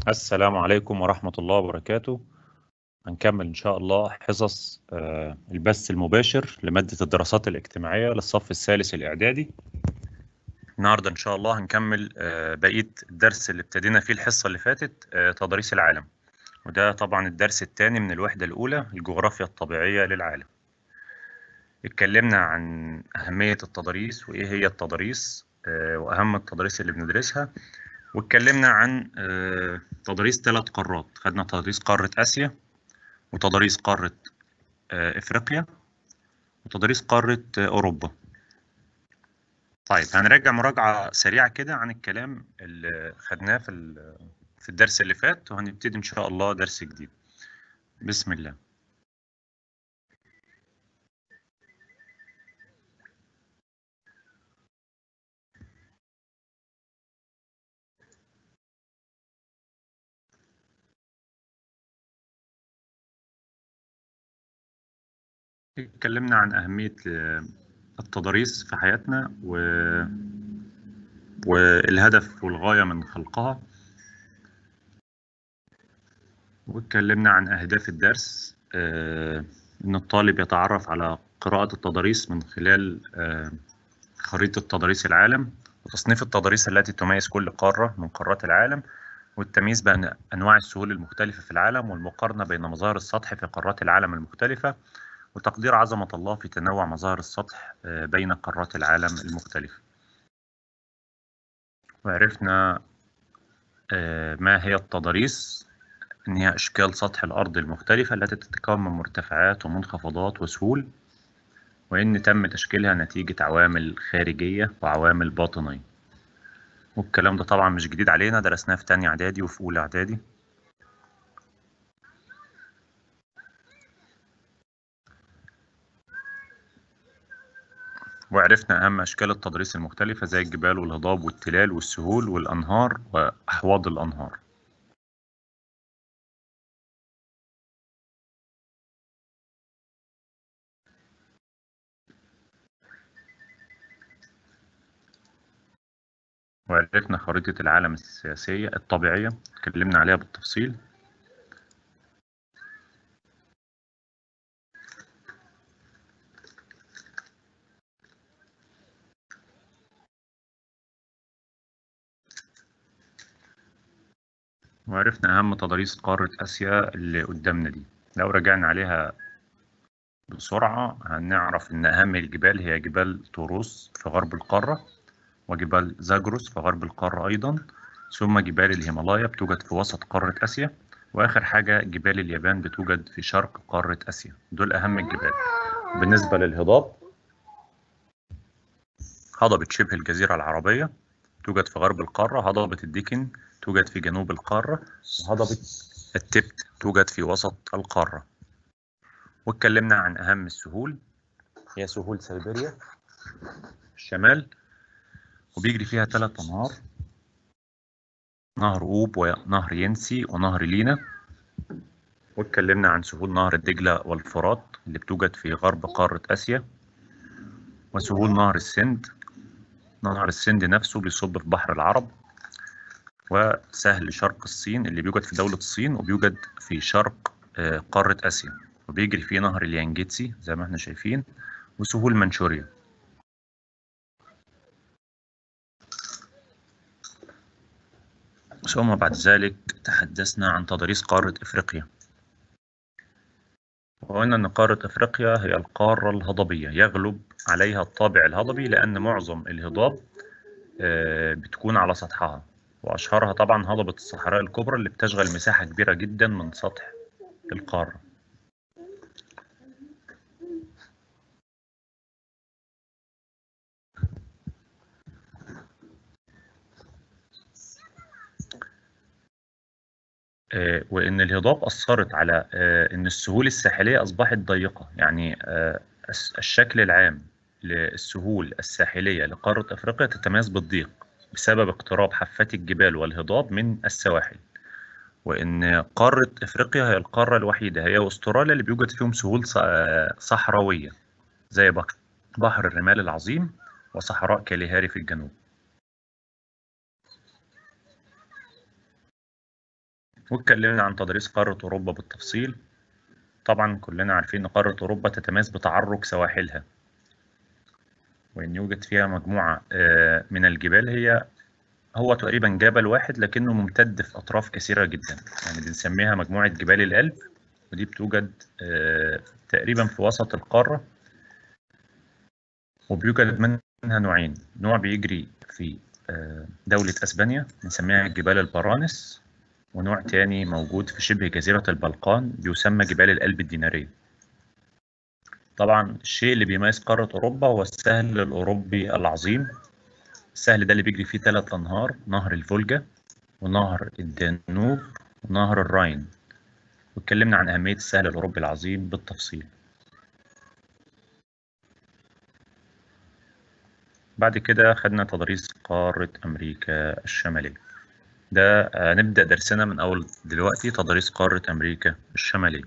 السلام عليكم ورحمة الله وبركاته هنكمل إن شاء الله حصص آه، البث المباشر لمادة الدراسات الاجتماعية للصف الثالث الإعدادي النهاردة إن شاء الله هنكمل آه، بقية الدرس اللي ابتدينا فيه الحصة اللي فاتت آه، تضاريس العالم وده طبعا الدرس الثاني من الوحدة الأولى الجغرافيا الطبيعية للعالم اتكلمنا عن أهمية التضاريس وإيه هي التضاريس وأهم التضاريس اللي بندرسها واتكلمنا عن آه، تضاريس ثلاث قارات خدنا تضاريس قارة آسيا وتضاريس قارة آه، إفريقيا وتضاريس قارة آه، أوروبا طيب هنراجع مراجعة سريعة كده عن الكلام اللي خدناه في في الدرس اللي فات وهنبتدي إن شاء الله درس جديد بسم الله اتكلمنا عن أهمية آه، التضاريس في حياتنا و... والهدف والغاية من خلقها واتكلمنا عن أهداف الدرس آه، إن الطالب يتعرف على قراءة التضاريس من خلال آه، خريطة تضاريس العالم وتصنيف التضاريس التي تميز كل قارة من قارات العالم والتمييز بين أنواع السهول المختلفة في العالم والمقارنة بين مظاهر السطح في قارات العالم المختلفة وتقدير عظمة الله في تنوع مظاهر السطح آه، بين قارات العالم المختلفة وعرفنا آه، ما هي التضاريس إن هي أشكال سطح الأرض المختلفة التي تتكون من مرتفعات ومنخفضات وسهول وإن تم تشكيلها نتيجة عوامل خارجية وعوامل باطنية والكلام ده طبعا مش جديد علينا درسناه في تانية إعدادي وفي أولى إعدادي وعرفنا أهم أشكال التضريس المختلفة زي الجبال والهضاب والتلال والسهول والأنهار وأحواض الأنهار وعرفنا خريطة العالم السياسية الطبيعية اتكلمنا عليها بالتفصيل وعرفنا أهم تضاريس قارة آسيا اللي قدامنا دي لو رجعنا عليها بسرعة هنعرف إن أهم الجبال هي جبال طوروس في غرب القارة وجبال زاجروس في غرب القارة أيضا ثم جبال الهيمالايا بتوجد في وسط قارة آسيا وآخر حاجة جبال اليابان بتوجد في شرق قارة آسيا دول أهم الجبال بالنسبة للهضاب هضبة شبه الجزيرة العربية توجد في غرب القارة هضبة الديكن توجد في جنوب القارة وهضبة التبت توجد في وسط القارة واتكلمنا عن أهم السهول هي سهول سيبيريا الشمال وبيجري فيها ثلاث أنهار نهر أوب ونهر ينسي ونهر لينا واتكلمنا عن سهول نهر الدجلة والفرات اللي بتوجد في غرب قارة آسيا وسهول نهر السند نهر السند نفسه بيصب في بحر العرب وسهل شرق الصين اللي بيوجد في دولة الصين وبيوجد في شرق آه، قارة آسيا وبيجري فيه نهر اليانجيتسي زي ما احنا شايفين وسهول منشوريا ثم بعد ذلك تحدثنا عن تضاريس قارة إفريقيا وقلنا أن قارة إفريقيا هي القارة الهضبية يغلب عليها الطابع الهضبي لأن معظم الهضاب آه، بتكون على سطحها وأشهرها طبعا هضبة الصحراء الكبرى اللي بتشغل مساحة كبيرة جدا من سطح القارة آه، وإن الهضاب أثرت على آه، إن السهول الساحلية أصبحت ضيقة يعني آه، الشكل العام للسهول الساحلية لقارة أفريقيا تتميز بالضيق بسبب اقتراب حافات الجبال والهضاب من السواحل وإن قارة إفريقيا هي القارة الوحيدة هي وأستراليا اللي بيوجد فيهم سهول صحراوية زي بحر الرمال العظيم وصحراء كاليهاري في الجنوب واتكلمنا عن تضاريس قارة أوروبا بالتفصيل طبعا كلنا عارفين أن قارة أوروبا تتميز بتعرق سواحلها وأن يوجد فيها مجموعة من الجبال هي هو تقريبا جبل واحد لكنه ممتد في أطراف كثيرة جدا يعني بنسميها مجموعة جبال الألب ودي بتوجد تقريبا في وسط القارة وبيوجد منها نوعين نوع بيجري في دولة أسبانيا بنسميها جبال البرانس ونوع تاني موجود في شبه جزيرة البلقان بيسمى جبال الألب الدينارية طبعا الشيء اللي بيميز قارة أوروبا هو السهل الأوروبي العظيم السهل ده اللي بيجري فيه ثلاث أنهار نهر الفولجا ونهر الدانوب ونهر الراين واتكلمنا عن أهمية السهل الأوروبي العظيم بالتفصيل بعد كده خدنا تضاريس قارة أمريكا الشمالية ده نبدأ درسنا من أول دلوقتي تضاريس قارة أمريكا الشمالية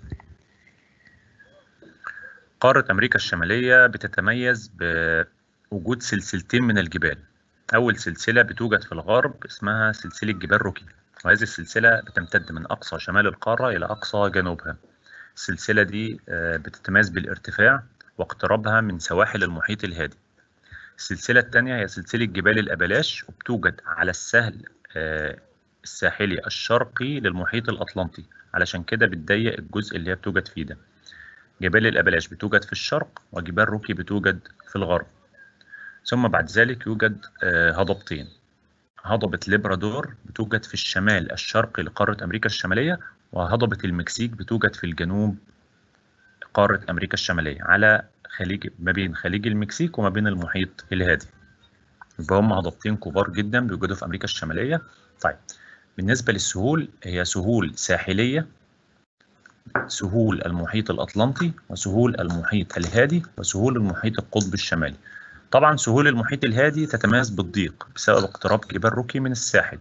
قارة أمريكا الشمالية بتتميز بوجود سلسلتين من الجبال أول سلسلة بتوجد في الغرب اسمها سلسلة جبال روكي وهذه السلسلة بتمتد من أقصى شمال القارة إلى أقصى جنوبها السلسلة دي بتتميز بالارتفاع واقترابها من سواحل المحيط الهادي السلسلة الثانية هي سلسلة جبال الأبلاش وبتوجد على السهل الساحلي الشرقي للمحيط الأطلنطي علشان كده بتضيق الجزء اللي هي بتوجد فيه ده جبال الأبلاش بتوجد في الشرق وجبال روكي بتوجد في الغرب ثم بعد ذلك يوجد هضبتين هضبة ليبرادور بتوجد في الشمال الشرقي لقارة أمريكا الشمالية وهضبة المكسيك بتوجد في الجنوب قارة أمريكا الشمالية على خليج ما بين خليج المكسيك وما بين المحيط الهادي يبقى هم هضبتين كبار جدا بيوجدوا في أمريكا الشمالية طيب بالنسبة للسهول هي سهول ساحلية سهول المحيط الأطلنطي وسهول المحيط الهادي وسهول المحيط القطب الشمالي طبعا سهول المحيط الهادي تتميز بالضيق بسبب اقتراب جبال روكي من الساحل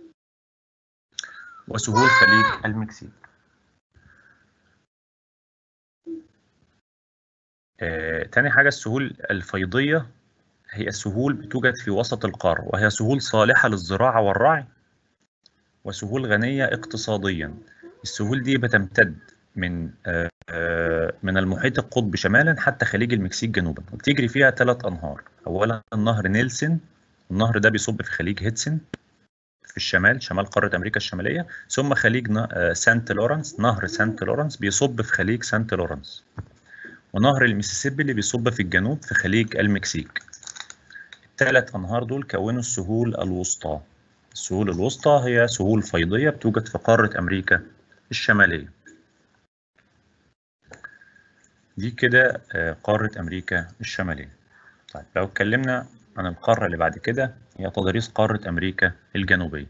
وسهول خليج المكسيك آه، تاني حاجة السهول الفيضية هي سهول بتوجد في وسط القارة وهي سهول صالحة للزراعة والرعي وسهول غنية اقتصاديا السهول دي بتمتد من آه، آه، من المحيط القطبي شمالا حتى خليج المكسيك جنوبا وبتجري فيها ثلاث أنهار أولا النهر نيلسون النهر ده بيصب في خليج هيدسون في الشمال شمال قارة أمريكا الشمالية ثم خليج سانت لورنس نهر سانت لورنس بيصب في خليج سانت لورنس ونهر الميسيسيبي اللي بيصب في الجنوب في خليج المكسيك الثلاث أنهار دول كونوا السهول الوسطى السهول الوسطى هي سهول فيضية بتوجد في قارة أمريكا الشمالية دي كده قارة أمريكا الشمالية طيب لو اتكلمنا عن القارة اللي بعد كده هي تضاريس قارة أمريكا الجنوبية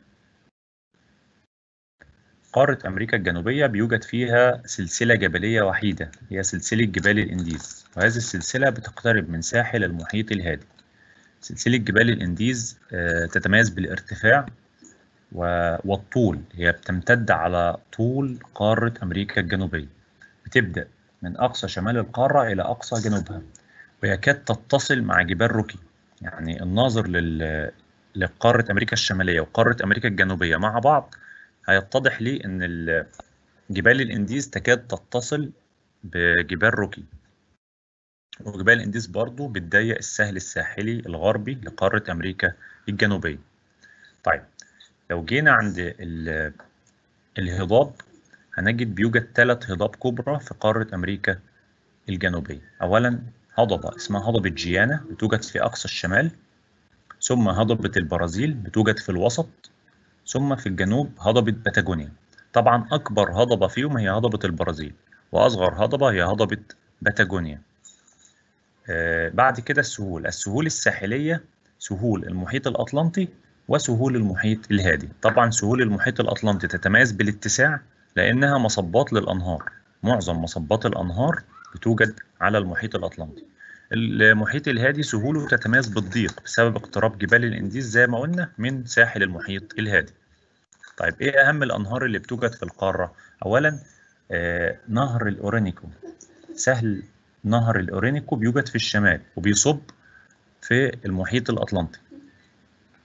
قارة أمريكا الجنوبية بيوجد فيها سلسلة جبلية وحيدة هي سلسلة جبال الإنديز وهذه السلسلة بتقترب من ساحل المحيط الهادي سلسلة جبال الإنديز تتميز بالارتفاع والطول هي بتمتد على طول قارة أمريكا الجنوبية بتبدأ من أقصى شمال القارة إلى أقصى جنوبها ويكاد تتصل مع جبال روكي يعني الناظر لل... لقارة أمريكا الشمالية وقارة أمريكا الجنوبية مع بعض هيتضح لي إن ال... جبال الإنديز تكاد تتصل بجبال روكي وجبال الإنديز برضو بتضيق السهل الساحلي الغربي لقارة أمريكا الجنوبية طيب لو جينا عند ال... الهضاب هنجد بيوجد ثلاث هضاب كبرى في قارة أمريكا الجنوبية أولا هضبة اسمها هضبة جيانا بتوجد في أقصى الشمال ثم هضبة البرازيل بتوجد في الوسط ثم في الجنوب هضبة باتاجونيا طبعا أكبر هضبة فيهم هي هضبة البرازيل وأصغر هضبة هي هضبة باتاجونيا آه بعد كده السهول السهول الساحلية سهول المحيط الأطلنطي وسهول المحيط الهادي طبعا سهول المحيط الأطلنطي تتميز بالاتساع لأنها مصبات للأنهار معظم مصبات الأنهار بتوجد على المحيط الأطلنطي المحيط الهادي سهوله تتميز بالضيق بسبب اقتراب جبال الإنديز زي ما قلنا من ساحل المحيط الهادي طيب إيه أهم الأنهار اللي بتوجد في القارة؟ أولا آه نهر الأورينيكو سهل نهر الأورينيكو بيوجد في الشمال وبيصب في المحيط الأطلنطي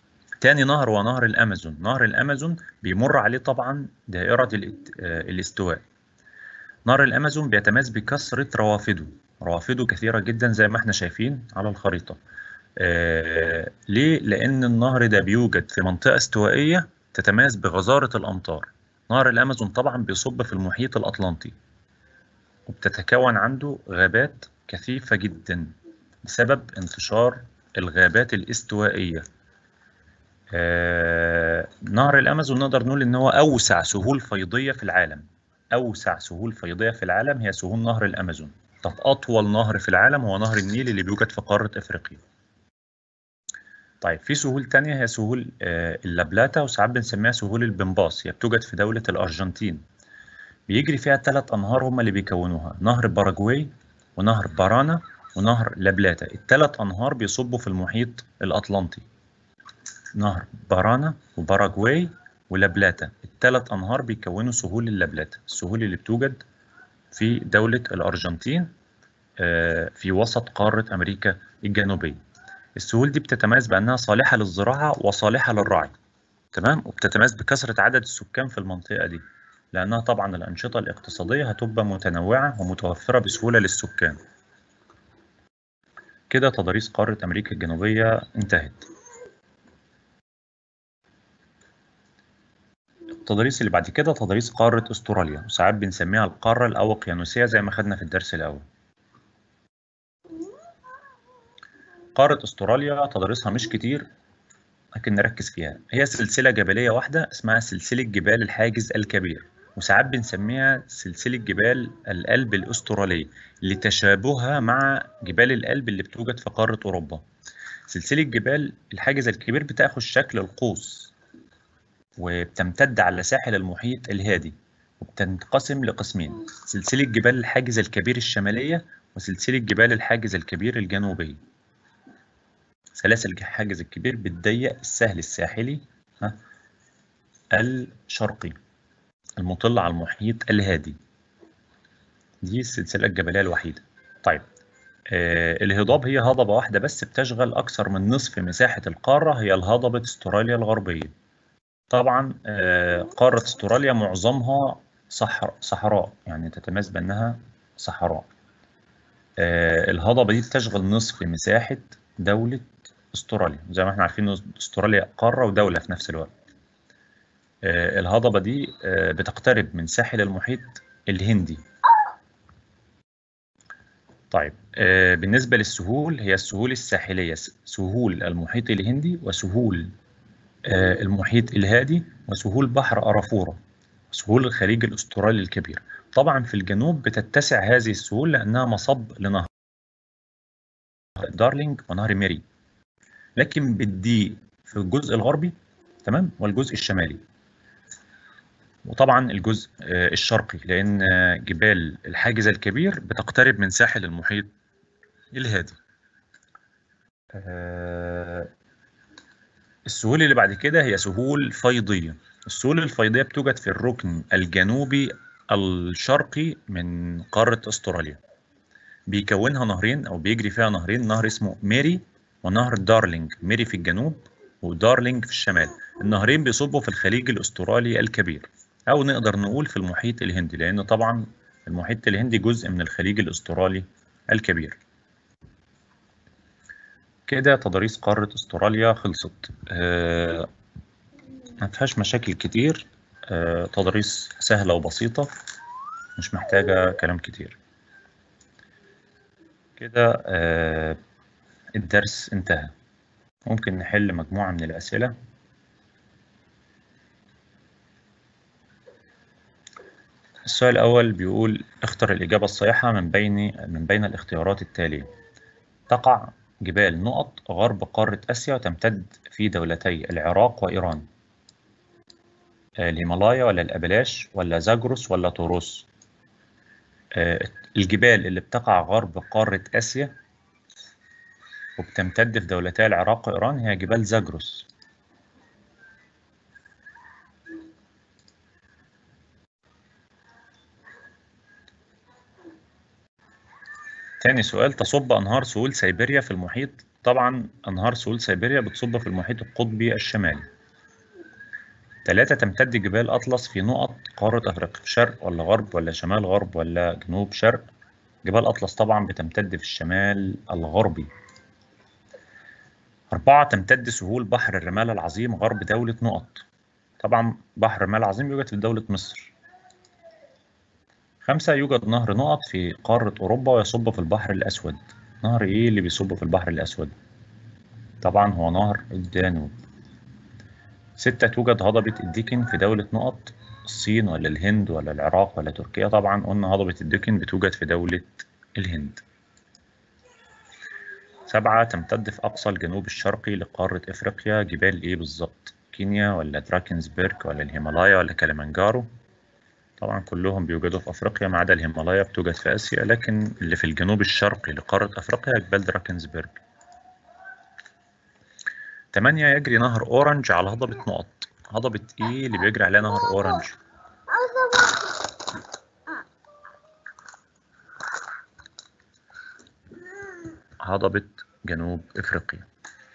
تاني نهر هو نهر الأمازون نهر الأمازون بيمر عليه طبعا دائرة الات- آه، الاستواء نهر الأمازون بيتميز بكثرة روافده روافده كثيرة جدا زي ما احنا شايفين على الخريطة آه، ليه؟ لأن النهر ده بيوجد في منطقة استوائية تتميز بغزارة الأمطار نهر الأمازون طبعا بيصب في المحيط الأطلنطي وبتتكون عنده غابات كثيفة جدا بسبب انتشار الغابات الاستوائية آه، نهر الأمازون نقدر نقول إن هو أوسع سهول فيضية في العالم أوسع سهول فيضية في العالم هي سهول نهر الأمازون طب أطول نهر في العالم هو نهر النيل اللي بيوجد في قارة أفريقيا طيب في سهول تانية هي سهول آه، اللابلاتا وساعات بنسميها سهول البنباس هي بتوجد في دولة الأرجنتين بيجري فيها ثلاث أنهار هما اللي بيكونوها نهر باراجواي ونهر بارانا ونهر لابلاتا الثلاث أنهار بيصبوا في المحيط الأطلنطي نهر بارانا وباراجواي ولابلاتا الثلاث أنهار بيكونوا سهول اللابلاتا السهول اللي بتوجد في دولة الأرجنتين آه، في وسط قارة أمريكا الجنوبية السهول دي بتتميز بأنها صالحة للزراعة وصالحة للرعي تمام وبتتميز بكثرة عدد السكان في المنطقة دي لأنها طبعا الأنشطة الاقتصادية هتبقى متنوعة ومتوفرة بسهولة للسكان كده تضاريس قارة أمريكا الجنوبية انتهت التضاريس اللي بعد كده تضاريس قارة أستراليا وساعات بنسميها القارة الأوقيانوسية زي ما خدنا في الدرس الأول قارة أستراليا تضاريسها مش كتير لكن نركز فيها هي سلسلة جبلية واحدة اسمها سلسلة جبال الحاجز الكبير وساعات بنسميها سلسلة جبال الألب الأسترالية لتشابهها مع جبال الألب اللي بتوجد في قارة أوروبا سلسلة جبال الحاجز الكبير بتاخد شكل القوس وبتمتد على ساحل المحيط الهادي وبتنقسم لقسمين سلسلة جبال الحاجز الكبير الشمالية وسلسلة جبال الحاجز الكبير الجنوبية سلاسل الحاجز الكبير بتضيق السهل الساحلي ها، الشرقي المطل على المحيط الهادي دي السلسلة الجبلية الوحيدة طيب آه الهضاب هي هضبة واحدة بس بتشغل أكثر من نصف مساحة القارة هي الهضبة استراليا الغربية طبعا آه قارة استراليا معظمها صحراء صحراء يعني تتميز بأنها صحراء آه الهضبة دي بتشغل نصف مساحة دولة استراليا زي ما احنا عارفين إن استراليا قارة ودولة في نفس الوقت آه، الهضبة دي آه، بتقترب من ساحل المحيط الهندي طيب آه، بالنسبة للسهول هي السهول الساحلية س- سهول المحيط الهندي وسهول آه، المحيط الهادي وسهول بحر أرافورا سهول الخليج الأسترالي الكبير طبعا في الجنوب بتتسع هذه السهول لأنها مصب لنهر دارلينج ونهر ميري لكن بتضيق في الجزء الغربي تمام والجزء الشمالي وطبعا الجزء آه، الشرقي لأن آه، جبال الحاجز الكبير بتقترب من ساحل المحيط الهادي آه، السهول اللي بعد كده هي سهول فيضية السهول الفيضية بتوجد في الركن الجنوبي الشرقي من قارة أستراليا بيكونها نهرين أو بيجري فيها نهرين نهر اسمه ميري ونهر دارلينج ميري في الجنوب ودارلينج في الشمال النهرين بيصبوا في الخليج الأسترالي الكبير أو نقدر نقول في المحيط الهندي لأن طبعا المحيط الهندي جزء من الخليج الأسترالي الكبير كده تضاريس قارة استراليا خلصت آه، ما فيهاش مشاكل كتير آه، تضاريس سهلة وبسيطة مش محتاجة كلام كتير كده آه، الدرس انتهى ممكن نحل مجموعة من الأسئلة السؤال الأول بيقول اختر الإجابة الصحيحة من بين من بين الاختيارات التالية تقع جبال نقط غرب قارة آسيا وتمتد في دولتي العراق وإيران آه، الهيمالايا ولا الأبلاش ولا زاجروس ولا طوروس آه، الجبال اللي بتقع غرب قارة آسيا وبتمتد في دولتي العراق وإيران هي جبال زاجروس تاني سؤال تصب أنهار سهول سيبيريا في المحيط طبعا أنهار سهول سيبيريا بتصب في المحيط القطبي الشمالي ثلاثة تمتد جبال أطلس في نقط قارة أفريقيا شرق ولا غرب ولا شمال غرب ولا جنوب شرق جبال أطلس طبعا بتمتد في الشمال الغربي أربعة تمتد سهول بحر الرمال العظيم غرب دولة نقط طبعا بحر الرمال العظيم يوجد في دولة مصر خمسة يوجد نهر نقط في قارة أوروبا ويصب في البحر الأسود نهر إيه اللي بيصب في البحر الأسود؟ طبعا هو نهر الدانوب ستة توجد هضبة الديكن في دولة نقط الصين ولا الهند ولا العراق ولا تركيا طبعا قلنا هضبة الديكن بتوجد في دولة الهند سبعة تمتد في أقصى الجنوب الشرقي لقارة إفريقيا جبال إيه بالظبط؟ كينيا ولا دراكنسبرج ولا الهيمالايا ولا كليمانجارو طبعا كلهم بيوجدوا في أفريقيا ما عدا الهيمالايا بتوجد في آسيا لكن اللي في الجنوب الشرقي لقارة أفريقيا جبال دراكنسبرج تمانية يجري نهر أورنج على هضبة نقط هضبة إيه اللي بيجري عليها نهر أورنج؟ هضبة جنوب إفريقيا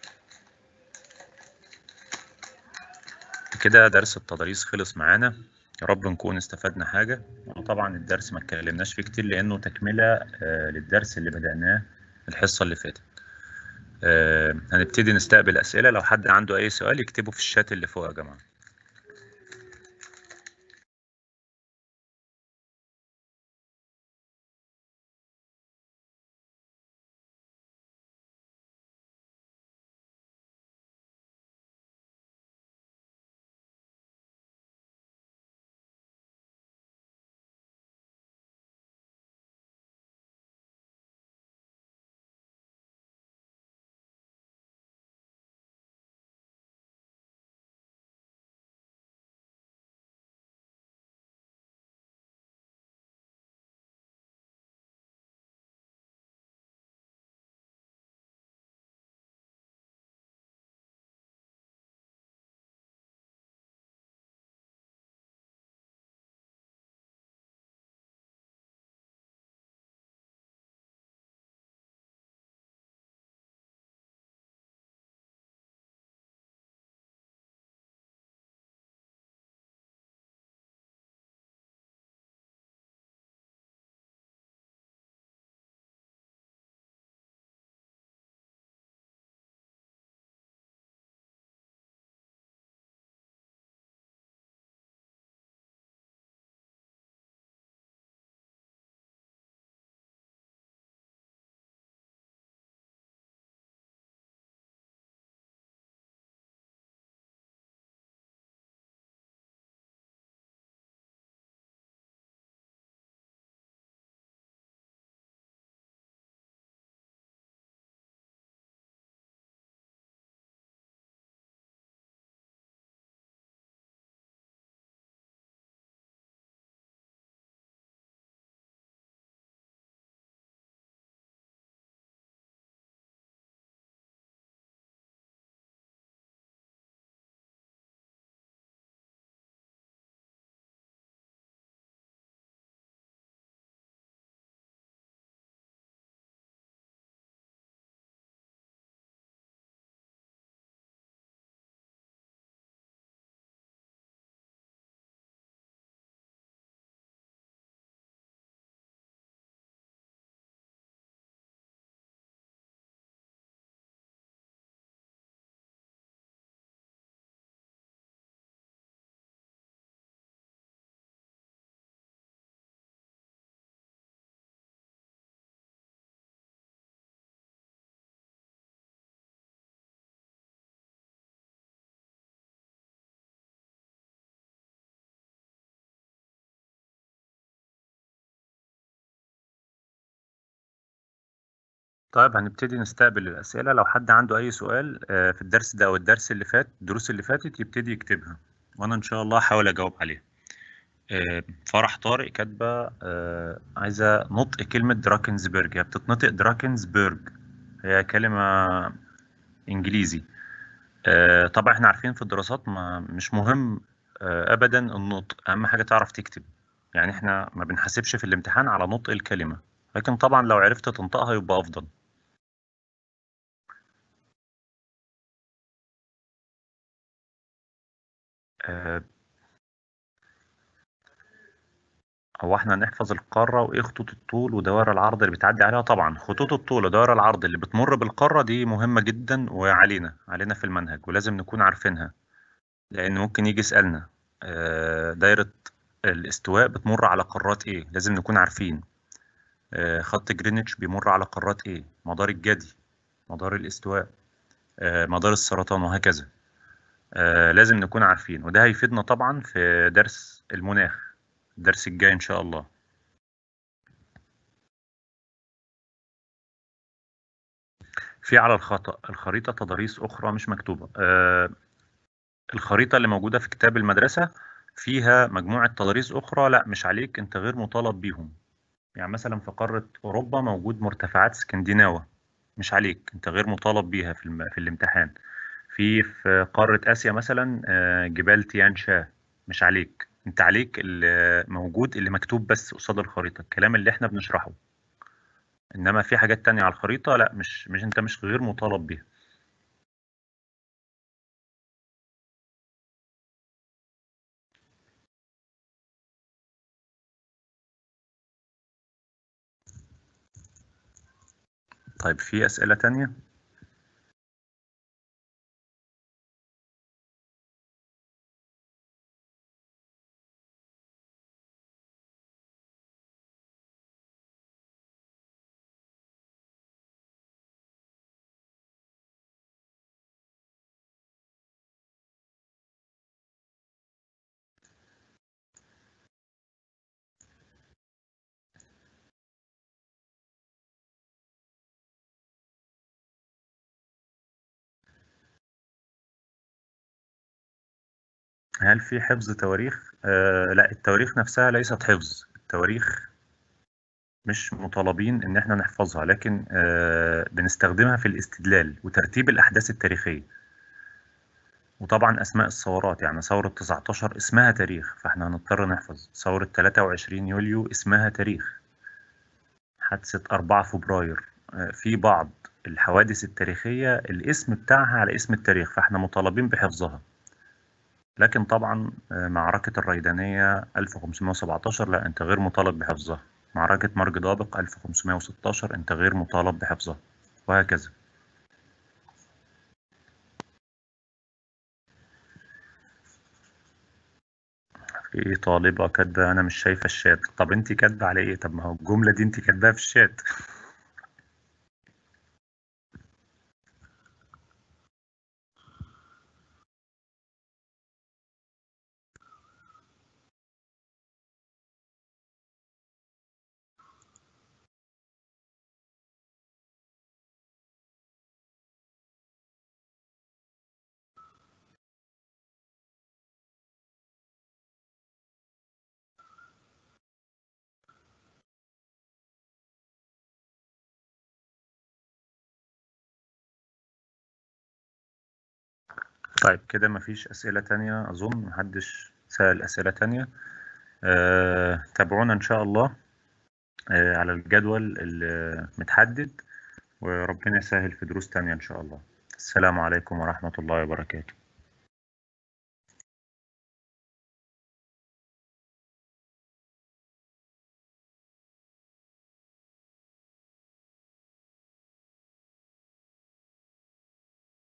كده درس التضاريس خلص معانا يا رب نكون استفدنا حاجة وطبعا الدرس ما اتكلمناش فيه كتير لأنه تكملة آه، للدرس اللي بدأناه الحصة اللي فاتت آه، هنبتدي نستقبل أسئلة لو حد عنده أي سؤال يكتبه في الشات اللي فوق يا جماعة طيب هنبتدي نستقبل الأسئلة لو حد عنده أي سؤال آه، في الدرس ده أو الدرس اللي فات الدروس اللي فاتت يبتدي يكتبها وأنا إن شاء الله هحاول أجاوب عليها آه، فرح طارق كاتبة آه، عايزة نطق كلمة دراكنزبرج هي بتتنطق دراكنزبرج هي كلمة إنجليزي آه، طبعا احنا عارفين في الدراسات ما مش مهم آه، أبدا النطق أهم حاجة تعرف تكتب يعني احنا ما بنحاسبش في الامتحان على نطق الكلمة لكن طبعا لو عرفت تنطقها يبقى أفضل آه، هو احنا نحفظ القارة وايه خطوط الطول ودوائر العرض اللي بتعدي عليها طبعا خطوط الطول ودوائر العرض اللي بتمر بالقارة دي مهمة جدا وعلينا علينا في المنهج ولازم نكون عارفينها لأن ممكن يجي يسألنا آه، دايرة الاستواء بتمر على قارات ايه لازم نكون عارفين آه، خط جرينتش بيمر على قارات ايه مدار الجدي مدار الاستواء آه، مدار السرطان وهكذا آه، لازم نكون عارفين وده هيفيدنا طبعا في درس المناخ الدرس الجاي ان شاء الله في على الخطأ الخريطة تضاريس أخرى مش مكتوبة آه، الخريطة اللي موجودة في كتاب المدرسة فيها مجموعة تضاريس أخرى لا مش عليك أنت غير مطالب بيهم يعني مثلا في قارة أوروبا موجود مرتفعات اسكندناوة مش عليك أنت غير مطالب بيها في, الم... في الامتحان في في قارة آسيا مثلا آه، جبال تيان شا مش عليك أنت عليك اللي موجود اللي مكتوب بس قصاد الخريطة الكلام اللي احنا بنشرحه إنما في حاجات تانية على الخريطة لا مش مش أنت مش غير مطالب بيها طيب في أسئلة تانية؟ هل في حفظ تواريخ؟ آه لا التواريخ نفسها ليست حفظ التواريخ مش مطالبين إن احنا نحفظها لكن آه بنستخدمها في الاستدلال وترتيب الأحداث التاريخية وطبعا أسماء الثورات يعني ثورة 19 اسمها تاريخ فاحنا هنضطر نحفظ ثورة 23 يوليو اسمها تاريخ حادثة 4 فبراير آه في بعض الحوادث التاريخية الاسم بتاعها على اسم التاريخ فاحنا مطالبين بحفظها لكن طبعا آه، معركة الريدانية 1517 لا أنت غير مطالب بحفظها معركة مرج دابق 1516 أنت غير مطالب بحفظها وهكذا في طالبة كاتبة أنا مش شايفة الشات طب أنت كاتبة على إيه؟ طب ما هو الجملة دي أنت كاتباها في الشات طيب كده مفيش أسئلة تانية أظن محدش سأل أسئلة تانية أه تابعونا إن شاء الله أه على الجدول المتحدد وربنا يسهل في دروس تانية إن شاء الله السلام عليكم ورحمة الله وبركاته